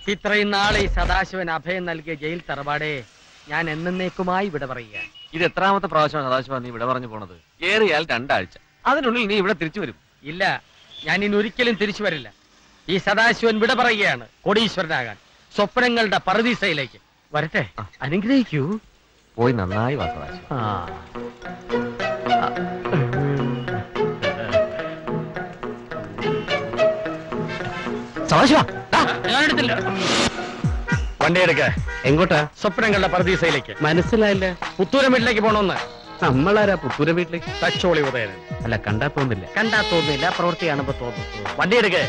ഇത്രയും നാളെ ഈ സദാശിവൻ അഭയം നൽകിയ ജയിൽ തറവാടേ ഞാൻ എന്നേക്കുമായി ഇവിടെ പറയുക ഇത് എത്രാമത്തെ പ്രാവശ്യമാണ് സദാശിവ നീ ഇവിടെ പറഞ്ഞു പോണത് ഏറിയാൽ രണ്ടാഴ്ച അതിനുള്ളിൽ നീ ഇവിടെ തിരിച്ചു വരും ഇല്ല ഞാൻ ഇനി ഒരിക്കലും തിരിച്ചു വരില്ല ഈ സദാശിവൻ വിട പറയുകയാണ് കോടീശ്വരനാകാൻ സ്വപ്നങ്ങളുടെ പറുദീസയിലേക്ക് വരട്ടെ അനുഗ്രഹിക്കൂ പോയി നന്നായി വാ സദാശിവ ആ സദാശിവ ഞാനെടുത്തില്ല വണ്ടി എടുക്ക എങ്ങോട്ടാ സ്വപ്നങ്ങളുടെ പറുദീസയിലേക്ക് മനസ്സിലായില്ല പുത്തൂരം വീട്ടിലേക്ക് പോണോന്ന് നമ്മളാരാ പുത്തൂര വീട്ടിലേക്ക് തച്ചോളി ഉദയനൻ അല്ല കണ്ടാ തോന്നില്ല കണ്ടാ തോന്നുന്നില്ല പ്രവൃത്തി കാണുമ്പോ തോന്നുന്നു വണ്ടി എടുക്കേ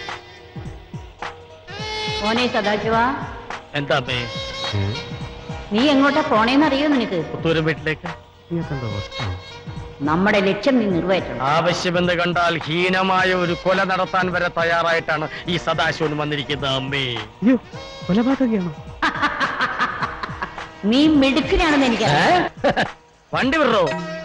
മോനെ സദാശിവ എന്താ അമ്മേ നീ എങ്ങോട്ടാ പോണേന്ന് അറിയോ നിനക്ക് പുത്തൂരം വീട്ടിലേക്ക് നമ്മുടെ ലക്ഷ്യം നീ നിറവേറ്റണം ആവശ്യമെന്ന് കണ്ടാൽ ഹീനമായ ഒരു കൊല നടത്താൻ വരെ തയ്യാറായിട്ടാണ് ഈ സദാശിവൻ വന്നിരിക്കുന്നത് അമ്മേ കൊലപാതകയാണോ നീ മിടുക്കിനാണെന്ന് എനിക്കറിയാം വണ്ടി വിടറോ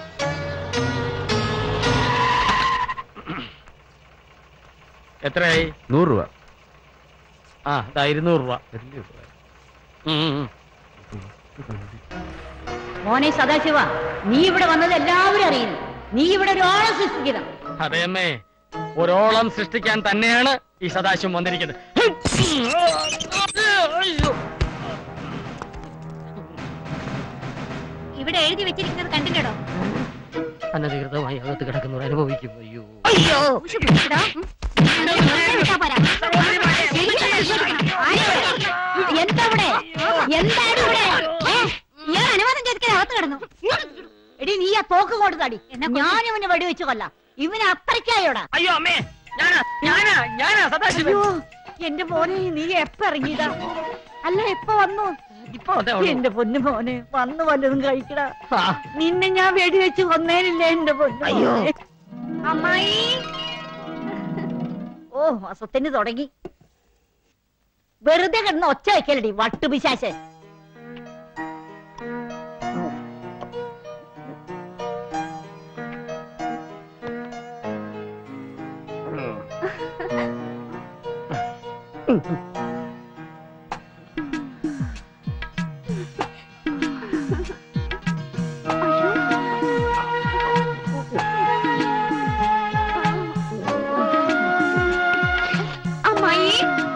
എത്രയായി നൂറ് രൂപ ആ ഇതാ ഇരുന്നൂറ് രൂപ ഉം, ഉം, ഉം. മോനെ സദാശിവ നീ ഇവിടെ വന്നത് എല്ലാവരും അറിയുന്നു നീ ഇവിടെ ഒരാളെ സൃഷ്ടിക്കണം അതെ അമ്മേ ഒരോളം സൃഷ്ടിക്കാൻ തന്നെയാണ് ഈ സദാശിവം വന്നിരിക്കുന്നത് അയ്യോ. ഇവിടെ എഴുതി വെച്ചിരിക്കുന്നത് കണ്ടില്ലടോ അനധികൃതമായി അകത്ത് കിടക്കുന്നവർ അനുഭവിക്കും അയ്യോ അയ്യോ എടാ, ഉം. വിട്ടാ പോരാ. എന്താ ഇവിടെ എന്താണ് ഇവിടെ ഏ, ഇയാൾ അനുവാദം ചോദിക്കാൻ അകത്ത് കിടന്നു എടി നീ ആ തോക്ക് കൊണ്ട് തടി ഞാൻ ഇവനെ വെടിവെച്ച് കൊല്ലാം ഇവന് അത്രയ്ക്കായോടാ അയ്യോ അമ്മേ ഞാനാ ഞാനാ ഞാനാ സദാശിവൻ അയ്യോ എന്റെ മോനെ നീ എപ്പ ഇറങ്ങിയതാ അല്ല എപ്പ വന്നു ഇപ്പൊ അതേ ഉള്ളൂ. എന്റെ പൊന്നു മോനെ വന്ന് വല്ലതും കഴിക്കടാ ആ, നിന്നെ ഞാൻ വെടിവെച്ച് കൊന്നേനില്ലേ എന്റെ പൊന്നു അയ്യോ. മോനെ. അമ്മായി ഓ അസത്തിന് തുടങ്ങി വെറുതെ കിടന്ന് ഒച്ച വെക്കലടി വട്ടുപിശാശൻ അമ്മായി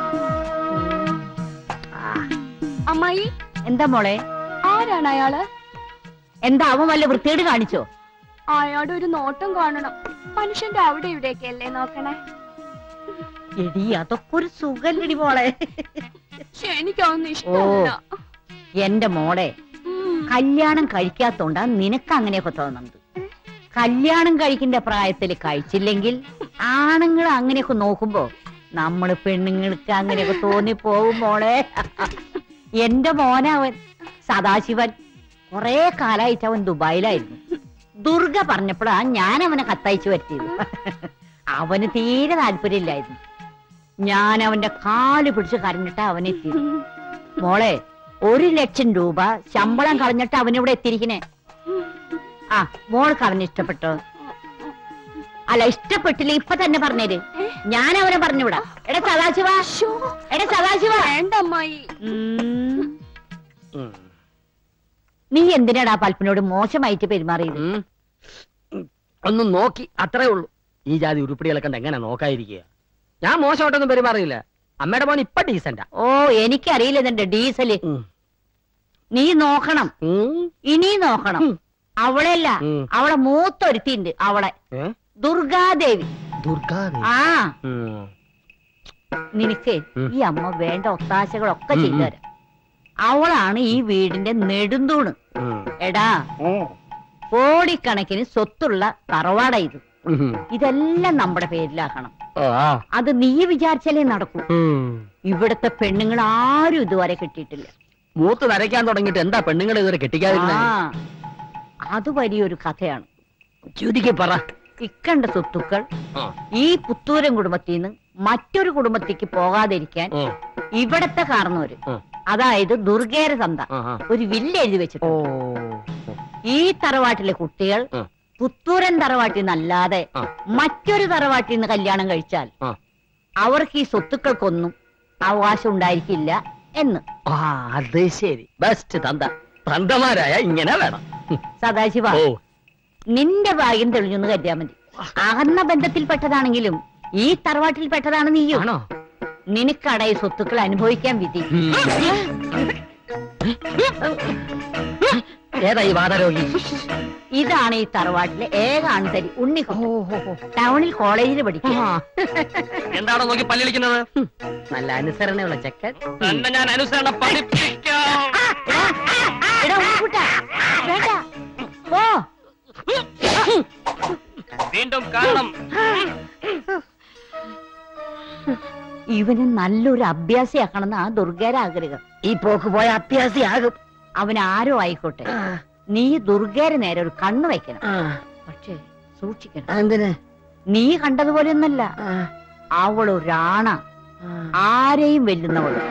അമ്മായി എന്താ മോളെ ആരാണ് അയാള് എന്താ അവൻ വല്ല വൃത്തികേട് കാണിച്ചോ അയാളുടെ ഒരു നോട്ടം കാണണം മനുഷ്യന്റെ അവിടെ ഇവിടെയൊക്കെ അല്ലേ നോക്കണേ എടി അതൊക്കെ ഒരു സുഖല്ലടി മോളെ പക്ഷെ എനിക്കൊന്നും ഇഷ്ടമല്ല എന്റെ മോളെ ഉം. കല്യാണം കഴിക്കാത്തോണ്ടാ നിനക്ക് അങ്ങനെയൊക്കെ തോന്നുന്നത് കല്യാണം കഴിക്കേണ്ട പ്രായത്തിൽ കഴിച്ചില്ലെങ്കിൽ ആണുങ്ങൾ അങ്ങനെയൊക്കെ നോക്കുമ്പോ നമ്മള് പെണ്ണുങ്ങൾക്ക് അങ്ങനെയൊക്കെ തോന്നി പോകും മോളെ എന്റെ മോനവൻ സദാശിവൻ കൊറേ കാലായിട്ട് അവൻ ദുബായിലായിരുന്നു ദുർഗ പറഞ്ഞപ്പോഴാ ഞാൻ അവനെ കത്തയച്ചു വരുത്തിയത് അവന് തീരെ താല്പര്യമില്ലായിരുന്നു ഞാൻ അവന്റെ കാല് പിടിച്ച് കരഞ്ഞിട്ട് അവനെത്തിയത് മോളെ ഒരു ലക്ഷം രൂപ ശമ്പളം കളഞ്ഞിട്ട് അവനിവിടെ എത്തിയിരിക്കണേ ആ മോൾക്ക് അവനെ ഇഷ്ടപ്പെട്ടോ അല്ല ഇഷ്ടപ്പെട്ടില്ല ഇപ്പൊ തന്നെ പറഞ്ഞേര് ഞാൻ അവനെ പറഞ്ഞുവിടാ എടാ സദാശിവ എടാ സദാശിവ വേണ്ട അമ്മായി ഉം. ഉം. നീ എന്തിനാടാ പൽപ്പിനോട് മോശമായിട്ട് പെരുമാറിയത് ഉം. ഉം. ഒന്ന് നോക്കി അത്രേ ഉള്ളൂ ഈ ജാതി ഉരുപ്പിടികളെ കണ്ട് എങ്ങനെ നോക്കാതിരിക്കുക ഞാൻ മോശമായിട്ടൊന്നും പെരുമാറിയില്ല അമ്മയുടെ മോൻ ഇപ്പൊ ഡീസന്റാ ഓ എനിക്കറിയില്ല നിന്റെ ഡീസല് നീ നോക്കണം ഇനി നോക്കണം ഉം. അവളെയല്ല ഉം. അവളെ മൂത്തൊരുത്തിണ്ട് അവളെ ദുർഗാദേവി ദുർഗാദേവി ആ നിനക്ക് ഉം. ഈ അമ്മ വേണ്ട ഒത്താശകളൊക്കെ ഉം, ചെയ്തു ഉം. തരാം അവളാണ് ഈ വീടിന്റെ നെടുന്തൂണ് എടാ കോടിക്കണക്കിന് സ്വത്തുള്ള തറവാട ഇത് ഇതെല്ലാം നമ്മുടെ പേരിലാക്കണം അത് നീ വിചാരിച്ചാലേ നടക്കൂ ഇവിടത്തെ പെണ്ണുങ്ങൾ ആരും ഇതുവരെ കിട്ടിയിട്ടില്ല മൂത്ത് നരയ്ക്കാൻ തുടങ്ങിയിട്ട് എന്താ പെണ്ണുങ്ങൾ ഇതുവരെ കെട്ടിക്കാതിരുന്നേ ആ അത് വലിയൊരു കഥയാണ് ചുരുക്കി പറ ഇക്കണ്ട സ്വത്തുക്കൾ ആ. ഈ പുത്തൂരൻ കുടുംബത്തിൽ നിന്ന് മറ്റൊരു കുടുംബത്തേക്ക് പോകാതിരിക്കാൻ ഉം. ഇവിടത്തെ കാരണവര് ഉം. അതായത് ദുർഗേര തന്ത ആ, ആ. ഒരു വില്ല് എഴുതി ഓ വെച്ചിട്ട് ഈ തറവാട്ടിലെ കുട്ടികൾ ഉം. പുത്തൂരൻ തറവാട്ടിൽ നിന്നല്ലാതെ ആ. മറ്റൊരു തറവാട്ടിൽ നിന്ന് കല്യാണം കഴിച്ചാൽ ആ. അവർക്ക് ഈ സ്വത്തുക്കൾക്കൊന്നും അവകാശം ഉണ്ടായിരിക്കില്ല എന്ന് ആ അത് ശരി ബെസ്റ്റ് തന്ത തന്തമാരായ ഇങ്ങനെ വേണം സദാശിവ ഓ നിന്റെ ഭാഗ്യം തെളിഞ്ഞെന്ന് കരുതിയാ മതി അകന്ന ബന്ധത്തിൽപ്പെട്ടതാണെങ്കിലും ഈ തറവാട്ടിൽപ്പെട്ടതാണ് നീയും ആണോ നിനക്കടയ സ്വത്തുക്കൾ അനുഭവിക്കാൻ വിധി ഏതാ ഈ വാദരോഗി ഇതാണ് ഈ തറവാട്ടിലെ ഏക ആൺതരി ഉണ്ണി ടൗണിൽ കോളേജിൽ പഠിക്കും എന്താണോ നോക്കി പല്ലിളിക്കുന്നത് നല്ല അനുസരണയുള്ള ചെക്കൻ തന്നെ ഞാൻ അനുസരണ പഠിപ്പിക്കാം എടാ ഉണ്ണിക്കുട്ടാ, വേണ്ട ഓ വീണ്ടും കാണണം ഇവന് നല്ലൊരു അഭ്യാസിയാക്കണമെന്ന് ആ ദുർഗയുടെ ആഗ്രഹം ഈ പോക്ക് പോയ അത്യാസിയാകും അവൻ ആരോ ആയിക്കോട്ടെ നീ ദുർഗയുടെ നേരെ ഒരു കണ്ണ് വെക്കണം പക്ഷേ സൂക്ഷിക്കണം എന്തിന് നീ കണ്ടതുപോലെയൊന്നല്ല അവളൊരാണ ആരെയും വെല്ലുന്നവള്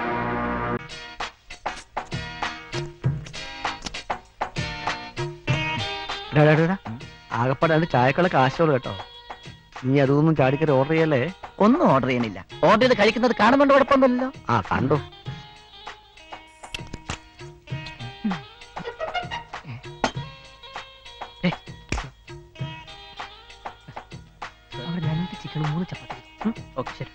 ആകപ്പാടാണ് ചായക്കുള്ള കാശുള്ളൂ കേട്ടോ നീ അതൊന്നും ചാടിക്കറി ഓർഡർ ചെയ്യല്ലേ ഒന്നും ഓർഡർ ചെയ്യണില്ല ഓർഡർ ചെയ്ത് കഴിക്കുന്നത് കാണുന്നുണ്ട് കുഴപ്പമൊന്നുമില്ലല്ലോ ആ കണ്ടു രണ്ട് ചിക്കൻ മൂന്ന് ചപ്പാത്തി ഓക്കെ ശരി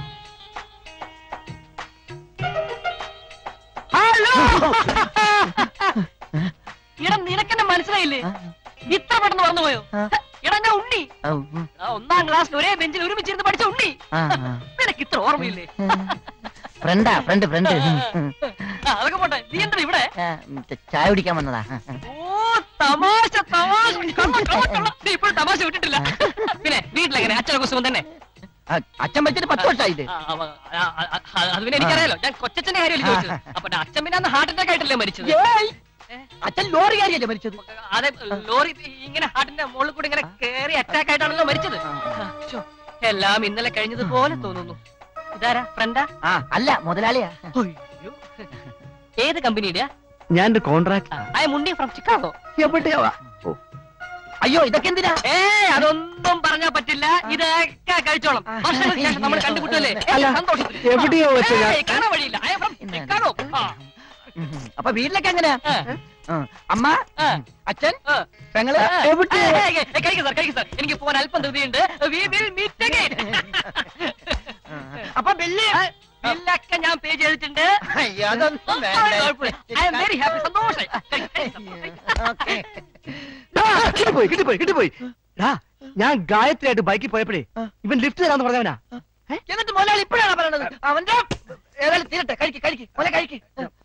എടാ നിനക്കെന്നെ മനസ്സിലായില്ലേ ഇത്ര പെട്ടെന്ന് മറന്നുപോയോ എടാ ഞാൻ ഉണ്ണി ആ ഒന്നാം ക്ലാസ്സിൽ ഒരേ ബെഞ്ചിൽ ഒരുമിച്ചിരുന്ന് പഠിച്ച ഉണ്ണി നിനക്ക് ഇത്ര ഓർമ്മയില്ലേ ഫ്രണ്ടാ ഫ്രണ്ട് ഫ്രണ്ട് ആ, അതൊക്കെ പോട്ടെ നീ എന്താ ഇവിടെ ചായ കുടിക്കാൻ വന്നതാ ഓ തമാശ തമാശ കള്ളം, കള്ളം, കള്ളം. നീ ഇപ്പോഴും തമാശ വിട്ടിട്ടില്ല പിന്നെ വീട്ടിലെങ്ങനെ അച്ഛനൊക്കെ സുഖം തന്നെ ആ, അച്ഛൻ വെച്ചിട്ട് പത്ത് വർഷമായില്ലേ ആ, അവ- ആ, ആ, ആ, അത് പിന്നെ എനിക്കറിയാലോ ഞാൻ കൊച്ചച്ഛന്റെ കാര്യമല്ലേ ചോദിച്ചത് അപ്പൊ എന്റെ അച്ഛൻ പിന്നെ അന്ന് ഹാർട്ട് അറ്റാക്ക് ആയിട്ടല്ലേ മരിച്ചത് അച്ഛൻ ലോറി കാര്യല്ലേ മരിച്ചത് അതെ ലോറി ഇങ്ങനെ ഹാർട്ടിന്റെ മുകളിൽ കൂടി ഇങ്ങനെ കേറി അറ്റാക്ക് ആയിട്ടാണല്ലോ മരിച്ചത് ശ്ശോ, എല്ലാം ഇന്നലെ കഴിഞ്ഞതുപോലെ തോന്നുന്നു ഇതാരാ ഫ്രണ്ടാ ആ അല്ല മുതലാളിയാ അയ്യോ. ഏത് കമ്പനിയുടെയാ ഞാൻ കോൺട്രാക്ട് ഐ മുണ്ടി ഫ്രം ചിക്കാഗോ എവിടെയാവാ അയ്യോ ഇതൊക്കെ എന്തിനാ ഏ അതൊന്നും പറഞ്ഞാ പറ്റില്ല ഇതൊക്കെ കഴിച്ചോളാം വർഷങ്ങൾക്ക് ശേഷം നമ്മൾ കണ്ടുപിട്ടല്ലേ അല്ല, സന്തോഷത്തിൽ എവിടെയോ വെച്ച് ഞാൻ- ഏയ്, കാണാൻ വഴിയില്ല ഐ ഫ്രം ചിക്കാഗോ ആ, ഉം. അപ്പൊ വീട്ടിലൊക്കെ എങ്ങനെയാ ആ, ആ. അമ്മ ആ, അച്ഛൻ ആ. പെങ്ങള് ആ, എവിടെ ഏയ്, ഏയ്, ഏയ്, കഴിക്ക് സാർ കഴിക്ക് സാർ എനിക്ക് പോകാൻ അല്പം ധൃതിയുണ്ട് We will meet again. അപ്പൊ ബില്ല് ആ, ബില്ലൊക്കെ ഞാൻ പേ ചെയ്തിട്ടുണ്ട് അയ്യോ, അതൊന്നും ഐ എം വെരി ഹാപ്പി സന്തോഷായി കഴിക്ക്, കഴിക്ക് സാർ, കഴിക്ക്. ഓക്കേ. കിട്ടിപ്പോയി കിട്ടിപ്പോയി കിട്ടിപ്പോയി ഡാ, ഞാൻ ഗായത്രിയായിട്ട് ബൈക്കിൽ പോയപ്പോഴേ ഇവൻ ലിഫ്റ്റ് തരാന്ന് പറഞ്ഞവനാ എന്നിട്ട് മുതലാളി ഇപ്പോഴാണ് പറയണത് അവന്റെ ഏതായാലും തീരട്ടെ കഴിക്ക് കഴിക്ക് മുല കഴിക്ക്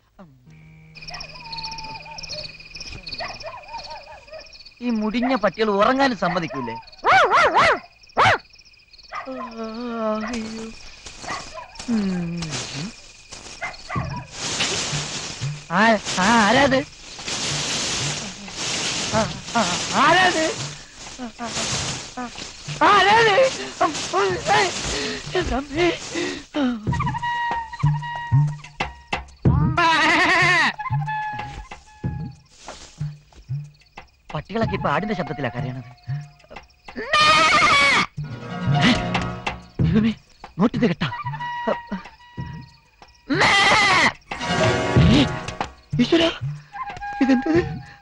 ഈ മുടിഞ്ഞ പട്ടികൾ ഉറങ്ങാനും സമ്മതിക്കൂലേ ആ- ആ, ആരാത് ആ, ആ, ആരാത് ആരാത് എന്റെ അമ്മേ. പട്ടികളൊക്കെ ഇപ്പൊ ആടിന്റെ ശബ്ദത്തിലാ കരയണത് ദൈവമേ, നോട്ടിത് കേട്ടാ ഈശ്വര ഇതെന്തത്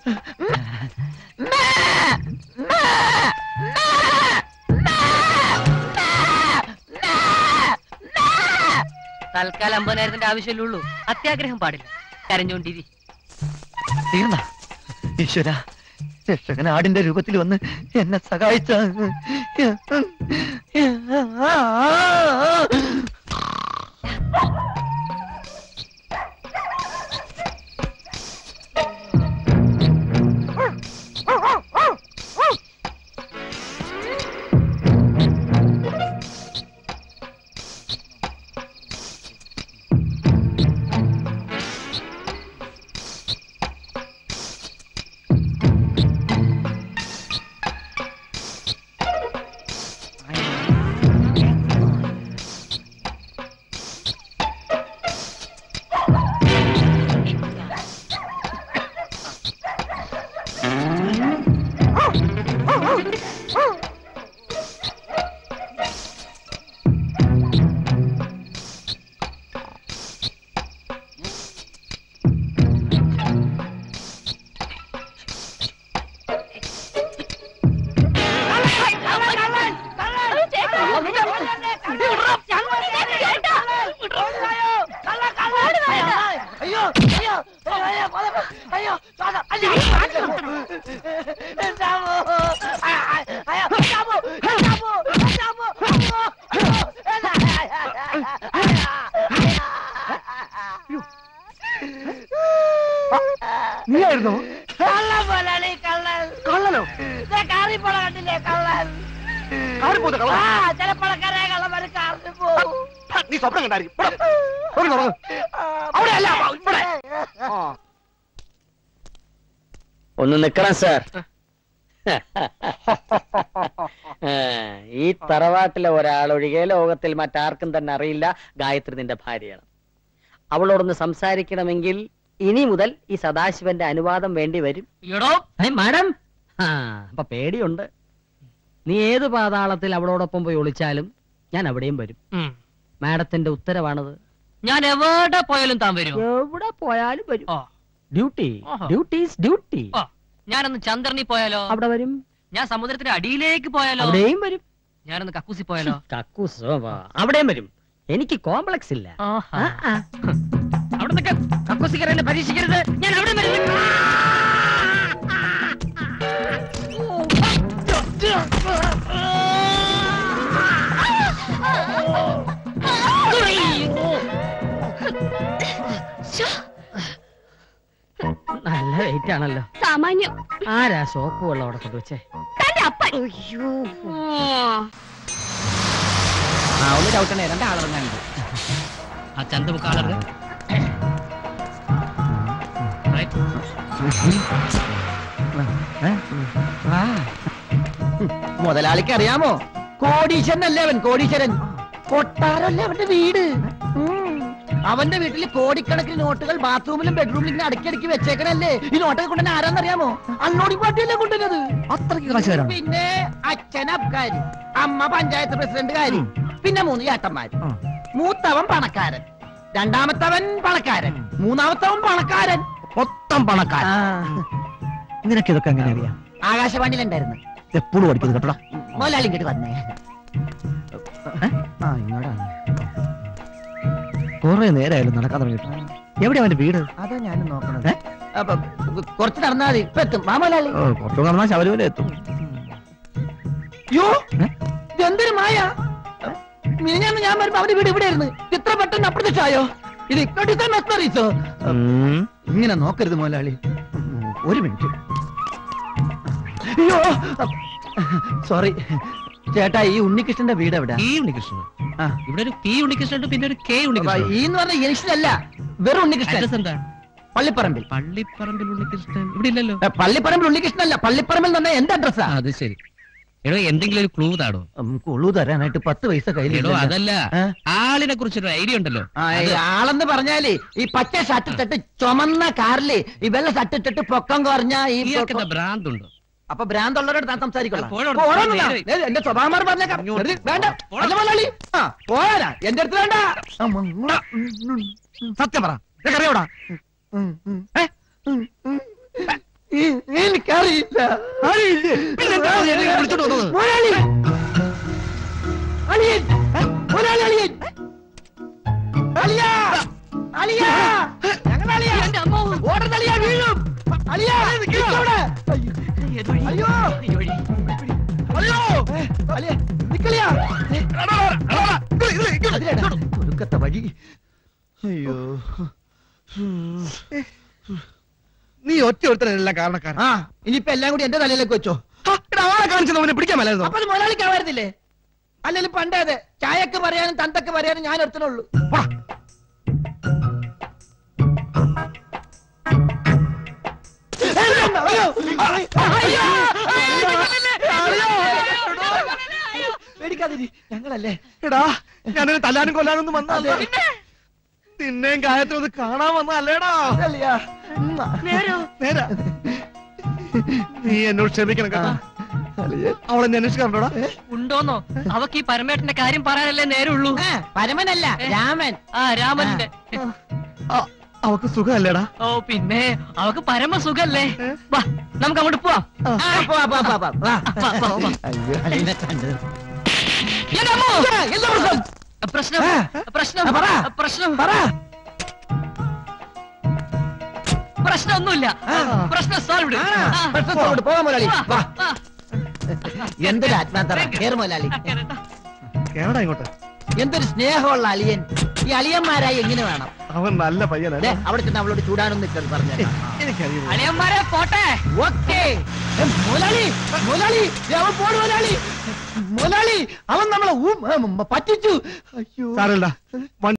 തൽക്കാലം അമ്പതിനായിരത്തിന്റെ ആവശ്യമല്ലേ ഉള്ളൂ അത്യാഗ്രഹം പാടില്ല കരഞ്ഞോണ്ടിരി തീർന്ന ഈശ്വര രക്ഷകൻ ആടിന്റെ രൂപത്തിൽ വന്ന് എന്നെ സഹായിച്ച കണ്ടില്ലേ കള്ളൻ കാറിൽ പോകുന്ന കള്ളൻ. ആ ചിലപ്പോഴൊക്കെ കള്ളന്മാര് കാറിൽ പോകും നീ സ്വപ്നം കണ്ടായിരിക്കും ഇവിടെ. ഉറങ്ങ്, ഉറങ്ങ്. അവിടെ അല്ല ഇവിടെ ഒന്ന് നിക്കണം സാർ ഈ തറവാട്ടിലെ ഒരാളൊഴികെ ലോകത്തിൽ മറ്റാർക്കും തന്നെ അറിയില്ല ഗായത്രി നിന്റെ ഭാര്യയാണ് അവളോടൊന്ന് സംസാരിക്കണമെങ്കിൽ ഇനി മുതൽ ഈ സദാശിവന്റെ അനുവാദം വേണ്ടി വരും എടോ മാഡം ആ അപ്പൊ പേടിയുണ്ട് നീ ഏത് പാതാളത്തിൽ അവളോടൊപ്പം പോയി ഒളിച്ചാലും ഞാൻ അവിടെയും വരും ഉം. മാഡത്തിന്റെ ഉത്തരവാണത് ഞാൻ എവിടെ പോയാലും താൻ വരും എവിടെ പോയാലും വരും ഓ. ഡ്യൂട്ടി ആഹാ. ഡ്യൂട്ടീസ് ഡ്യൂട്ടി ഓ. ഞാനൊന്ന് ചന്ദ്രനിൽ പോയാലോ അവിടെ വരും ഞാൻ സമുദ്രത്തിന്റെ അടിയിലേക്ക് പോയാലോ അവിടെയും വരും ഞാനൊന്ന് കക്കൂസി പോയാലോ കക്കൂസ് അവിടെയും വരും എനിക്ക് കോംപ്ലക്സ് ഇല്ല ആഹാ. ആ, ആ. അവിടെ നിൽക്ക്. കക്കൂസിക്കരല്ലേ പരീക്ഷിക്കരുത് ഞാൻ അവിടെ വരും നല്ല വെയിറ്റ് ആണല്ലോ സാമാന്യം ആരാ സോപ്പ് വെള്ളം അവിടെ കൊണ്ടുവച്ചേ തന്റെ അപ്പൻ ആ ഒന്ന് ചവിട്ടണേ രണ്ടാളിറങ്ങാനുണ്ട് ആ ചന്തമുക്കാളറ് മുതലാളിക്ക് അറിയാമോ കോടീശ്വരൻ അല്ലേ അവൻ കോടീശ്വരൻ കൊട്ടാരല്ലേ അവന്റെ വീട് ഉം. അവന്റെ വീട്ടിൽ കോടിക്കണക്കിന് നോട്ടുകൾ ബാത്റൂമിലും ബെഡ്റൂമിലും ഇങ്ങനെ അടുക്കി അടുക്കി വെച്ചേക്കണല്ലേ ഈ നോട്ടൊക്കെ കൊണ്ടുവന്നെ ആരാന്നറിയാമോ അണ്ണോടി പാട്ടിയല്ലേ കൊണ്ടുവന്നത് അത്രയ്ക്ക് കാശുകാരാണ് പിന്നെ അച്ഛൻ അബ്കാരി അമ്മ പഞ്ചായത്ത് പ്രസിഡന്റുകാരി പിന്നെ മൂന്ന് ചേട്ടന്മാര് മൂത്തവൻ പണക്കാരൻ രണ്ടാമത്തവൻ പണക്കാരൻ മൂന്നാമത്തവൻ പണക്കാരൻ മൊത്തം പണക്കാരൻ നിനക്ക് ഇതൊക്കെ എങ്ങനെ അറിയാം ആകാശവാണിയിലുണ്ടായിരുന്നു എപ്പോഴും പഠിക്കുന്നത് കേട്ടോ മുതലാളി ഇങ്ങോട്ട് വന്നേ ആ ഇങ്ങോട്ടാണ് കുറെ നേരമായാലും നടക്കാൻ തുടങ്ങിയിട്ട് എവിടെ അവന്റെ വീട് അതാ ഞാൻ നോക്കണത് അപ്പൊ കുറച്ച് നടന്നാ മതി ഇപ്പൊ എത്തും വാ മുതലാളി ഓ, കുറച്ചു നടന്നാൽ ശബരിമല എത്തും യോ ഇതെന്തൊരു മായ മിനിഞ്ഞാന്ന് ഞാൻ വരുമ്പോ അവന്റെ വീട് ഇവിടെ ആയിരുന്നു ഇത്ര പെട്ടെന്ന് അപ്രത്യക്ഷമായോ ഇത് ഇക്കോട്ടിത്തെ മെസ്മറീസോ ഉം. ഇങ്ങനെ നോക്കരുത് മുതലാളി ഒരു മിനിറ്റ് അയ്യോ സോറി ചേട്ടാ ഈ ഉണ്ണികൃഷ്ണന്റെ വീട് എവിടെ ഈ ഉണ്ണികൃഷ്ണൻ ആ. ഇവിടെ ഒരു പി ഉണ്ണികൃഷ്ണൻ ഉണ്ട് പിന്നെ ഒരു കെ അപ്പൊ ഉണ്ണികൃഷ്ണൻ ഈ എന്ന് പറഞ്ഞ ഇനിഷ്യലല്ല വെറും ഉണ്ണികൃഷ്ണൻ അഡ്രസ് എന്താ പള്ളിപ്പറമ്പിൽ പള്ളിപ്പറമ്പിൽ ഉണ്ണികൃഷ്ണൻ ഇവിടെ ഇല്ലല്ലോ ഏ, പള്ളിപ്പറമ്പിൽ ഉണ്ണികൃഷ്ണൻ അല്ല പള്ളിപ്പറമ്പിൽ തന്നെ എന്റെ അഡ്രസ്സാ ആ, അത് ശരി എടോ എന്തെങ്കിലും ഒരു ക്ലൂ താടോ കൊള്ളു തരാനായിട്ട് പത്ത് പൈസ എടോ കയ്യിൽ അതല്ല ഏ? ആളിനെ കുറിച്ചൊരു ഐഡിയ ഉണ്ടല്ലോ ആ, ഈ ആളെന്ന് പറഞ്ഞാല് ഈ പച്ച ഷർട്ട് ഇട്ടിട്ട് ചുമന്ന കാറില് ഈ വെള്ള ഷർട്ട് ഇട്ടിട്ട് പൊക്കം കുറഞ്ഞ ഈ ഇയാൾക്ക് പൊക്കം- എന്താ ഭ്രാന്തുണ്ടോ അപ്പൊ ഭ്രാന്തുള്ളവരോട് താൻ സംസാരിക്കൊള്ളാം ആ, പോടാ അവിടുന്ന്. പോടാ നേരെ. ഏ, എന്റെ സ്വഭാവം മാറി പറഞ്ഞേക്കാം വെറുതെ വേണ്ട അല്ല മുതലാളി ആ പോരാ എന്റെ അടുത്ത് വേണ്ട സത്യം പറ നിനക്കറിയോടാ ഈ- എനിക്കറിയില്ല പിന്നെന്താ നീ എന്നെ വിളിച്ചോണ്ട് വന്നത്? മുതലാളി അളിയൻ ഏ, മുതലാളി അളിയൻ അളിയാ അളിയാ ഞങ്ങളുടെ അളിയാ ഓടുന്ന അളിയാ വീഴും അളിയാ നിക്കവിടെ. അയ്യോ അയ്യോ ഏ, അളിയാ നിക്കളിയാ അതിലേടാ, ഒടുക്കത്തെ വഴി അയ്യോ നീ ഒറ്റ ഒരുത്തരല്ല കാരണക്കാരൻ ആ ഇനിയിപ്പോ എല്ലാം കൂടി എന്റെ തലയിലേക്ക് വെച്ചോ ആ, എടാ, ആളെ കാണിച്ചത് അവനെ പിടിക്കാൻ മേലായിരുന്നോ അപ്പൊ അത് മുതലാളിക്കാവായിരുന്നില്ലേ അല്ലെങ്കിൽ പണ്ടേ അതെ ചായക്ക് പറയാനും തന്തക്ക് പറയാനും ഞാൻ ഒരുത്തനുള്ളൂ പോടാ. പേടിക്കാതിരി ഞങ്ങളല്ലേ എടാ ഞാനൊരു തല്ലാനും കൊല്ലാനൊന്നും വന്നതല്ല നിന്നെയും ഗായത്രി ഒന്ന് കാണാൻ വന്നല്ലേടാ അല്ലയാ നേരാ നീ എന്നോട് ക്ഷമിക്കണം കേട്ടോ അവളെ എന്നെ അന്വേഷിക്കാറുണ്ടോടാ ഉണ്ടോന്നോ അവക്ക് ഈ പരമേട്ടന്റെ കാര്യം പറയാനല്ലേ നേരമുള്ളൂ പരമനല്ല രാമൻ ആ രാമന്റെ ആ, അവക്ക് സുഖമല്ലേടാ ഓ പിന്നെ അവക്ക് പരമ സുഖല്ലേ വാ നമുക്ക് അങ്ങോട്ട് പോവാം ആ, പോവാ, പോവാ, പോവാ, പോവാ. വാ. വാ, വാ, വാ. അയ്യോ, അളിയനെ കണ്ടത്. എന്റെ അമ്മോ! ആ, എന്താ പ്രശ്നം? പ്രശ്നം ആ. പ്രശ്നം ആ, പറ. പ്രശ്നം പറ. പ്രശ്നമൊന്നുമില്ല ആ. പ്രശ്നം സോൾവ് ആ, പ്രശ്നം solved. പോവാം മുതലാളി വാ എന്തൊരു ആത്മാർത്ഥത കേറ് മുതലാളി കേരടാ ഇങ്ങോട്ട് എന്തൊരു സ്നേഹമുള്ള അളിയൻ ഈ അളിയന്മാരായി എങ്ങനെ വേണം അവൻ നല്ല ദേ, പയ്യനല്ലേ അവിടെ ചെന്ന് അവളോട് ചൂടാനൊന്നും നിൽക്കരുത് പറഞ്ഞു എനിക്കറിയില്ല അളിയന്മാരെ പോട്ടെ ഓക്കേ ഏ, മുതലാളി മുതലാളി ദേ, അവൻ പോട് മുതലാളി മുതലാളി അവൻ നമ്മളെ ഊ- ഏ, പറ്റിച്ചു അയ്യോ സാരല്ല